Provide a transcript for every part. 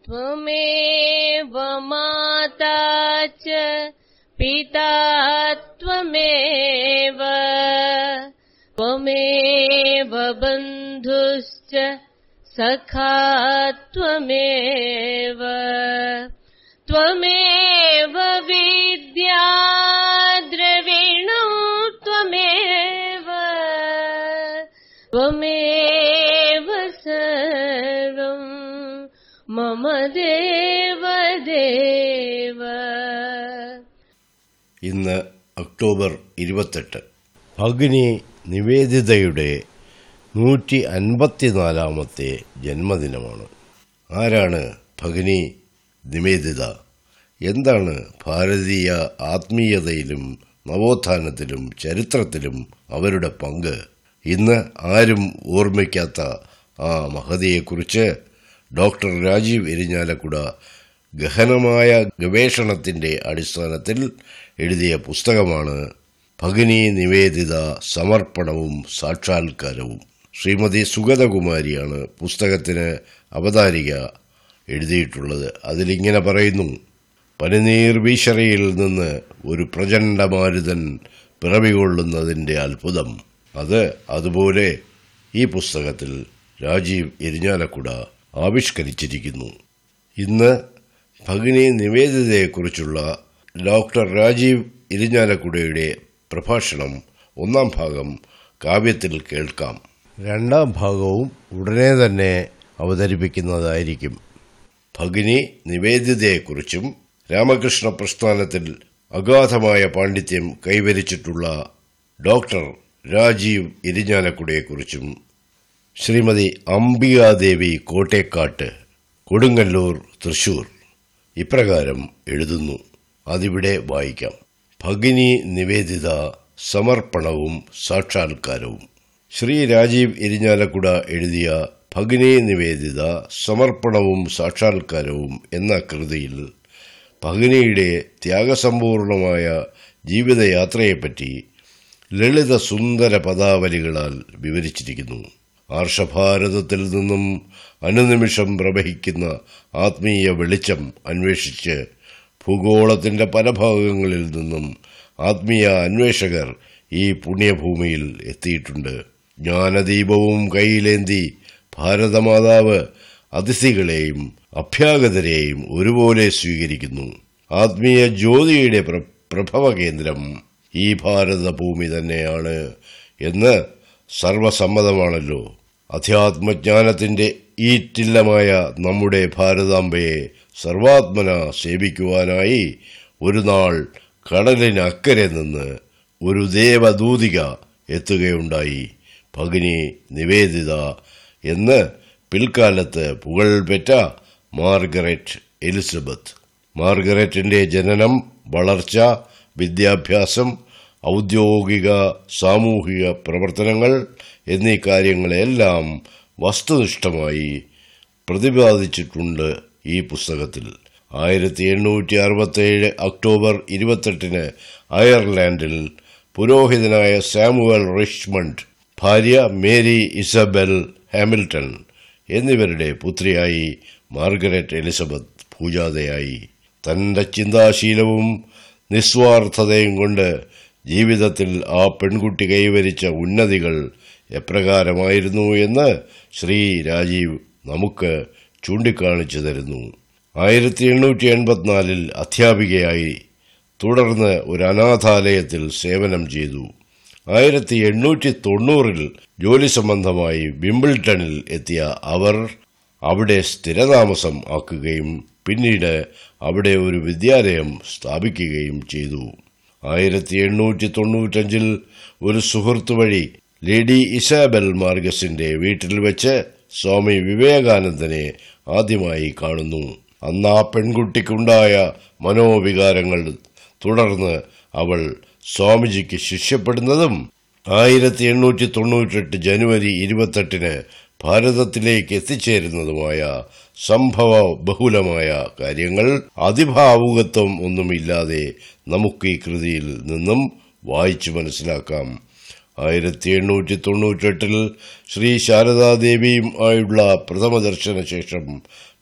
त्वमेव माता च पिता त्वमेव त्वमेव बन्धुश्च सखा त्वमेव त्वमेव विद्या द्रविणौ त्वमेव त्वमेव सर्वम् मम देव देव ഇന്ന് ഒക്ടോബർ ഇരുപത്തെട്ട് ഭഗിനി നിവേദിതയുടെ നൂറ്റി അൻപത്തിനാലാമത്തെ ജന്മദിനമാണ് ആരാണ് ഭഗിനി നിവേദിത എന്താണ് ഭാരതീയ ആത്മീയതയിലും നവോത്ഥാനത്തിലും ചരിത്രത്തിലും അവരുടെ പങ്ക് ഇന്ന് ആരും ഓർമ്മിക്കാത്ത ആ മഹതിയെക്കുറിച്ച് ഡോക്ടർ രാജീവ് എരിഞ്ഞാലക്കുട ഗഹനമായ ഗവേഷണത്തിന്റെ അടിസ്ഥാനത്തിൽ എഴുതിയ പുസ്തകമാണ് ഭഗിനി നിവേദിത സമർപ്പണവും സാക്ഷാത്കാരവും ശ്രീമതി സുഗതകുമാരിയാണ് പുസ്തകത്തിന് അവതാരിക എഴുതിയിട്ടുള്ളത് അതിലിങ്ങനെ പറയുന്നു പനിനീർ വീശറയിൽ നിന്ന് ഒരു പ്രചണ്ഡമാരുതൻ പിറവികൊള്ളുന്നതിന്റെ അത്ഭുതം അത് അതുപോലെ ഈ പുസ്തകത്തിൽ രാജീവ് എരിഞ്ഞാലക്കുട ആവിഷ്കരിച്ചിരിക്കുന്നു ഇന്ന് ഭഗിനി നിവേദിതയെക്കുറിച്ചുള്ള ഡോക്ടർ രാജീവ് ഇരിഞ്ഞാലക്കുടയുടെ പ്രഭാഷണം ഒന്നാം ഭാഗം കാവ്യത്തിൽ കേൾക്കാം രണ്ടാം ഭാഗവും ഉടനെ തന്നെ അവതരിപ്പിക്കുന്നതായിരിക്കും ഭഗിനി നിവേദിതയെക്കുറിച്ചും രാമകൃഷ്ണ പ്രസ്ഥാനത്തിൽ അഗാധമായ പാണ്ഡിത്യം കൈവരിച്ചിട്ടുള്ള ഡോക്ടർ രാജീവ് ഇരിഞ്ഞാലക്കുടയെക്കുറിച്ചും ശ്രീമതി അംബികാദേവി കോട്ടേക്കാട്ട് കൊടുങ്ങല്ലൂർ തൃശൂർ ഇപ്രകാരം എഴുതുന്നു അതിവിടെ വായിക്കാം ഭഗിനി നിവേദിത സമർപ്പണവും സാക്ഷാത്കാരവും ശ്രീ രാജീവ് ഇരിഞ്ഞാലക്കുട എഴുതിയ ഭഗിനി നിവേദിത സമർപ്പണവും സാക്ഷാത്കാരവും എന്ന കൃതിയിൽ ഭഗിനിയുടെ ത്യാഗസമ്പൂർണമായ ജീവിതയാത്രയെപ്പറ്റി ലളിത സുന്ദര പദാവലികളാൽ വിവരിച്ചിരിക്കുന്നു ആർഷഭാരതത്തിൽ നിന്നും അനുനിമിഷം പ്രവഹിക്കുന്ന ആത്മീയ വെളിച്ചം അന്വേഷിച്ച് ഭൂഗോളത്തിന്റെ പല ഭാഗങ്ങളിൽ നിന്നും ആത്മീയ അന്വേഷകർ ഈ പുണ്യഭൂമിയിൽ എത്തിയിട്ടുണ്ട് ജ്ഞാനദീപവും കൈയിലേന്തി ഭാരതമാതാവ് അതിഥികളെയും അഭ്യാഗതരെയും ഒരുപോലെ സ്വീകരിക്കുന്നു ആത്മീയ ജ്യോതിയുടെ പ്ര- പ്രഭവ കേന്ദ്രം ഈ ഭാരതഭൂമി തന്നെയാണ് എന്ന് സർവസമ്മതമാണല്ലോ അധ്യാത്മജ്ഞാനത്തിന്റെ ഈറ്റില്ലമായ നമ്മുടെ ഭാരതാംബയെ സർവാത്മന സേവിക്കുവാനായി ഒരു നാൾ കടലിനക്കരെ നിന്ന് ഒരു ദേവദൂതിക എത്തുകയുണ്ടായി ഭഗിനി നിവേദിത എന്ന് പിൽക്കാലത്ത് പുകഴ്പെറ്റ മാർഗരറ്റ് എലിസബത്ത് മാർഗരറ്റിന്റെ ജനനം വളർച്ച വിദ്യാഭ്യാസം ഔദ്യോഗിക സാമൂഹിക പ്രവർത്തനങ്ങൾ എന്നീ കാര്യങ്ങളെല്ലാം വസ്തുനിഷ്ഠമായി പ്രതിപാദിച്ചിട്ടുണ്ട് ഈ പുസ്തകത്തിൽ ആയിരത്തി എണ്ണൂറ്റി അറുപത്തേഴ് ഒക്ടോബർ ഇരുപത്തെട്ടിന് അയർലാൻഡിൽ പുരോഹിതനായ സാമുവൽ റിച്ച്മണ്ട് ഭാര്യ മേരി ഇസബെൽ ഹാമിൽട്ടൺ എന്നിവരുടെ പുത്രിയായി മാർഗരറ്റ് എലിസബത്ത് പൂജാതയായി തന്റെ ചിന്താശീലവും നിസ്വാർത്ഥതയും കൊണ്ട് ജീവിതത്തിൽ ആ പെൺകുട്ടി കൈവരിച്ച ഉന്നതികൾ എപ്രകാരമായിരുന്നു എന്ന് ശ്രീ രാജീവ് നമുക്ക് ചൂണ്ടിക്കാണിച്ചു തരുന്നു ആയിരത്തി എണ്ണൂറ്റി എൺപത്തിനാലിൽ അധ്യാപികയായി തുടർന്ന് ഒരു അനാഥാലയത്തിൽ സേവനം ചെയ്തു ആയിരത്തി എണ്ണൂറ്റി തൊണ്ണൂറിൽ ജോലി സംബന്ധമായി വിംബിൾട്ടണിൽ എത്തിയ അവർ അവിടെ സ്ഥിരതാമസം ആക്കുകയും പിന്നീട് അവിടെ ഒരു വിദ്യാലയം സ്ഥാപിക്കുകയും ചെയ്തു ആയിരത്തി എണ്ണൂറ്റി തൊണ്ണൂറ്റഞ്ചിൽ ഒരു സുഹൃത്തു വഴി ലേഡി ഇസാബൽ മാർഗസിന്റെ വീട്ടിൽ വെച്ച് സ്വാമി വിവേകാനന്ദനെ ആദ്യമായി കാണുന്നു അന്ന് ആ പെൺകുട്ടിക്കുണ്ടായ മനോവികാരങ്ങൾ തുടർന്ന് അവൾ സ്വാമിജിക്ക് ശിഷ്യപ്പെടുന്നതും ആയിരത്തി എണ്ണൂറ്റി തൊണ്ണൂറ്റെട്ട് ജനുവരി ഇരുപത്തെട്ടിന് ഭാരതത്തിലേക്ക് എത്തിച്ചേരുന്നതുമായ സംഭവ ബഹുലമായ കാര്യങ്ങൾ അതിഭാവുകത്വം ഒന്നുമില്ലാതെ നമുക്ക് ഈ കൃതിയിൽ നിന്നും വായിച്ചു മനസ്സിലാക്കാം ആയിരത്തി എണ്ണൂറ്റി തൊണ്ണൂറ്റെട്ടിൽ ശ്രീ ശാരദാദേവിയും ആയുള്ള പ്രഥമ ദർശന ശേഷം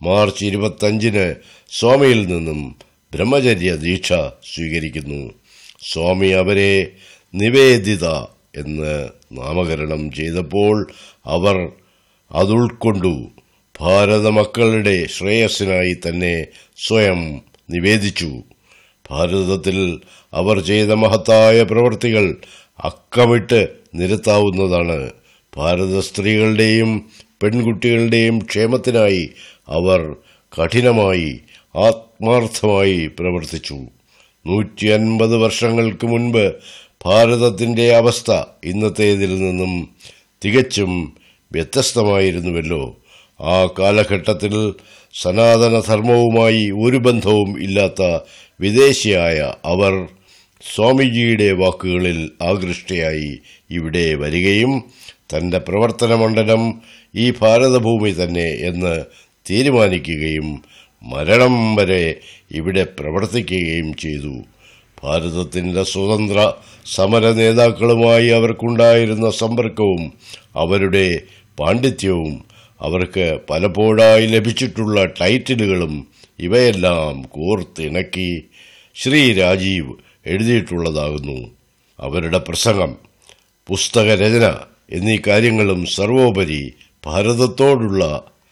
മാർച്ച് ഇരുപത്തഞ്ചിന് സ്വാമിയിൽ നിന്നും ബ്രഹ്മചര്യ ദീക്ഷ സ്വീകരിക്കുന്നു സ്വാമി അവരെ നിവേദിത എന്ന് നാമകരണം ചെയ്തപ്പോൾ അവർ അതുൾക്കൊണ്ടു ഭാരത മക്കളുടെ ശ്രേയസ്സിനായി തന്നെ സ്വയം നിവേദിച്ചു ഭാരതത്തിൽ അവർ ചെയ്ത മഹത്തായ പ്രവൃത്തികൾ അക്കമിട്ട് നിരത്താവുന്നതാണ് ഭാരത സ്ത്രീകളുടെയും പെൺകുട്ടികളുടെയും ക്ഷേമത്തിനായി അവർ കഠിനമായി ആത്മാർത്ഥമായി പ്രവർത്തിച്ചു നൂറ്റി അൻപത് വർഷങ്ങൾക്ക് മുൻപ് ഭാരതത്തിന്റെ അവസ്ഥ ഇന്നത്തേതിൽ നിന്നും തികച്ചും വ്യത്യസ്തമായിരുന്നുവല്ലോ ആ കാലഘട്ടത്തിൽ സനാതന ധർമ്മവുമായി ഒരു ബന്ധവും ഇല്ലാത്ത വിദേശിയായ അവർ സ്വാമിജിയുടെ വാക്കുകളിൽ ആകൃഷ്ടയായി ഇവിടെ വരികയും തന്റെ പ്രവർത്തന മണ്ഡലം ഈ ഭാരതഭൂമി തന്നെ എന്ന് തീരുമാനിക്കുകയും മരണം വരെ ഇവിടെ പ്രവർത്തിക്കുകയും ചെയ്തു ഭാരതത്തിന്റെ സ്വതന്ത്ര സമര നേതാക്കളുമായി അവർക്കുണ്ടായിരുന്ന സമ്പർക്കവും അവരുടെ പാണ്ഡിത്യവും അവർക്ക് പലപ്പോഴായി ലഭിച്ചിട്ടുള്ള ടൈറ്റിലുകളും ഇവയെല്ലാം കോർത്തിണക്കി ശ്രീ രാജീവ് എഴുതിയിട്ടുള്ളതാകുന്നു അവരുടെ പ്രസംഗം പുസ്തകരചന എന്നീ കാര്യങ്ങളും സർവോപരി ഭാരതത്തോടുള്ള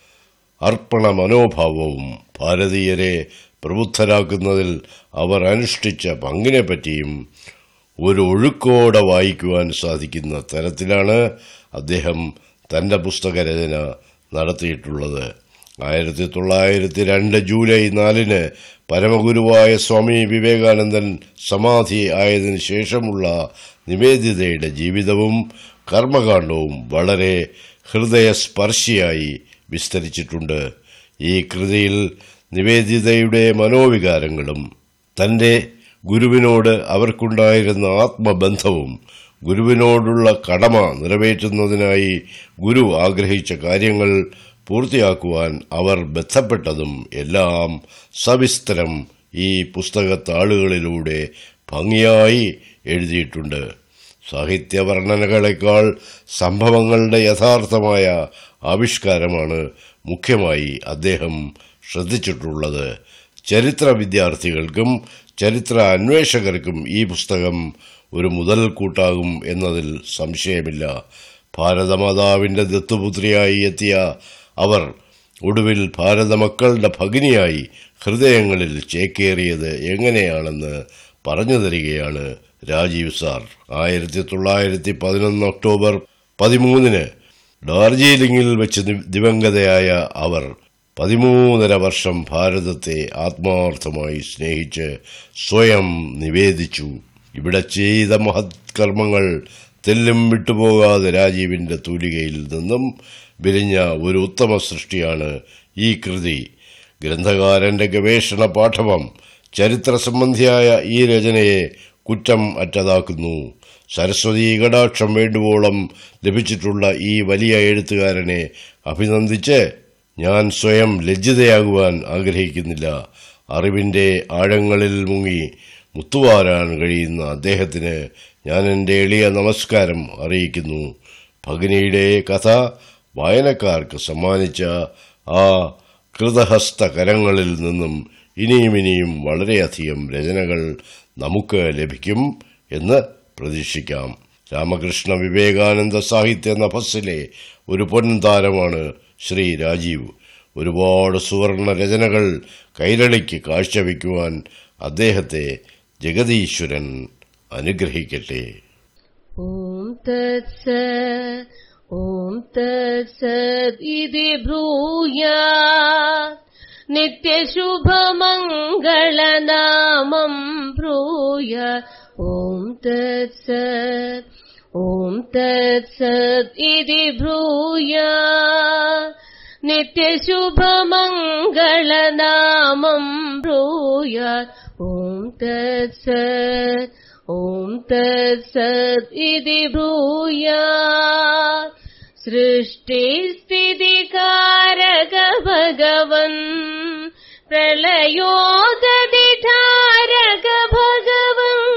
അർപ്പണ മനോഭാവവും ഭാരതീയരെ പ്രബുദ്ധരാക്കുന്നതിൽ അവർ അനുഷ്ഠിച്ച പങ്കിനെപ്പറ്റിയും ഒരു ഒഴുക്കോടെ വായിക്കുവാൻ സാധിക്കുന്ന തരത്തിലാണ് അദ്ദേഹം തന്റെ പുസ്തകരചന നടത്തിയിട്ടുള്ളത് ആയിരത്തി തൊള്ളായിരത്തി രണ്ട് ജൂലൈ നാലിന് പരമഗുരുവായ സ്വാമി വിവേകാനന്ദൻ സമാധി ആയതിനു ശേഷമുള്ള നിവേദിതയുടെ ജീവിതവും കർമ്മകാണ്ഡവും വളരെ ഹൃദയസ്പർശിയായി വിസ്തരിച്ചിട്ടുണ്ട് ഈ കൃതിയിൽ നിവേദിതയുടെ മനോവികാരങ്ങളും തന്റെ ഗുരുവിനോട് അവർക്കുണ്ടായിരുന്ന ആത്മബന്ധവും ഗുരുവിനോടുള്ള കടമ നിറവേറ്റുന്നതിനായി ഗുരു ആഗ്രഹിച്ച കാര്യങ്ങൾ പൂർത്തിയാക്കുവാൻ അവർ ബന്ധപ്പെട്ടതും എല്ലാം സവിസ്തരം ഈ പുസ്തകത്താളുകളിലൂടെ ഭംഗിയായി എഴുതിയിട്ടുണ്ട് സാഹിത്യവർണ്ണനകളെക്കാൾ സംഭവങ്ങളുടെ യഥാർത്ഥമായ ആവിഷ്കാരമാണ് മുഖ്യമായി അദ്ദേഹം ശ്രദ്ധിച്ചിട്ടുള്ളത് ചരിത്ര വിദ്യാർത്ഥികൾക്കും ചരിത്ര അന്വേഷകർക്കും ഈ പുസ്തകം ഒരു മുതൽക്കൂട്ടാകും എന്നതിൽ സംശയമില്ല ഭാരതമാതാവിന്റെ ദത്തുപുത്രിയായി എത്തിയ അവർ ഒടുവിൽ ഭാരതമക്കളുടെ ഭഗിനിയായി ഹൃദയങ്ങളിൽ ചേക്കേറിയത് എങ്ങനെയാണെന്ന് പറഞ്ഞു തരികയാണ് രാജീവ് സാർ ആയിരത്തി തൊള്ളായിരത്തി പതിനൊന്ന് ഒക്ടോബർ പതിമൂന്നിന് ഡാർജിലിംഗിൽ വെച്ച് ദിവംഗതയായ അവർ പതിമൂന്നര വർഷം ഭാരതത്തെ ആത്മാർത്ഥമായി സ്നേഹിച്ച് സ്വയം നിവേദിച്ചു ഇവിടെ ചെയ്ത മഹത്കർമ്മങ്ങൾ തെല്ലും വിട്ടുപോകാതെ രാജീവിന്റെ തൂലികയിൽ നിന്നും വിരിഞ്ഞ ഒരു ഉത്തമ സൃഷ്ടിയാണ് ഈ കൃതി ഗ്രന്ഥകാരന്റെ ഗവേഷണ പാഠവം ചരിത്ര സംബന്ധിയായ ഈ രചനയെ കുറ്റം അറ്റതാക്കുന്നു സരസ്വതി കടാക്ഷം വേണ്ടുവോളം ലഭിച്ചിട്ടുള്ള ഈ വലിയ എഴുത്തുകാരനെ അഭിനന്ദിച്ച് ഞാൻ സ്വയം ലജ്ജിതയാകുവാൻ ആഗ്രഹിക്കുന്നില്ല അറിവിന്റെ ആഴങ്ങളിൽ മുങ്ങി മുത്തുവാരാൻ കഴിയുന്ന അദ്ദേഹത്തിന് ഞാൻ എൻ്റെ എളിയ നമസ്കാരം അറിയിക്കുന്നു ഭഗിനിയുടെ കഥ വായനക്കാർക്ക് സമ്മാനിച്ച ആ കൃതഹസ്ത കരങ്ങളിൽ നിന്നും ഇനിയും ഇനിയും വളരെയധികം രചനകൾ നമുക്ക് ലഭിക്കും എന്ന് പ്രതീക്ഷിക്കാം രാമകൃഷ്ണ വിവേകാനന്ദ സാഹിത്യ നഭസ്സിലെ ഒരു പൊൻതാരമാണ് ശ്രീ രാജീവ് ഒരുപാട് സുവർണ രചനകൾ കൈരളിക്ക് കാഴ്ചവെക്കുവാൻ അദ്ദേഹത്തെ ജഗതീശ്വരൻ അനുഗ്രഹിക്കട്ടെ ॐ तत्स ॐ तत्सत् इति ब्रूयात् नित्यशुभमङ्गलनामम् ब्रूय ॐ तत्सत् ॐ तत्सत् इति ब्रूयात् नित्यशुभमङ्गलनामम् ब्रूयात् ॐ तत्सत् ॐ तत्सत् इति ब्रूयात् सृष्टिस्थितिकारक भगवन् प्रलयोदधिठारक भगवन्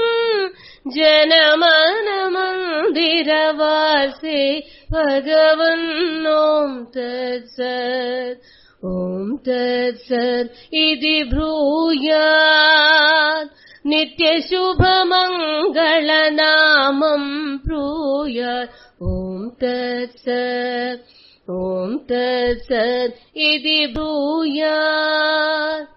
जनमनमन्दिरवासे भगवन् ॐ तत्सत् ॐ तत्सत् इति ब्रूयात् नित्यशुभमङ्गलनामम् ब्रूयात् ॐ तत्सत् ॐ तत्सत् इति ब्रूयात्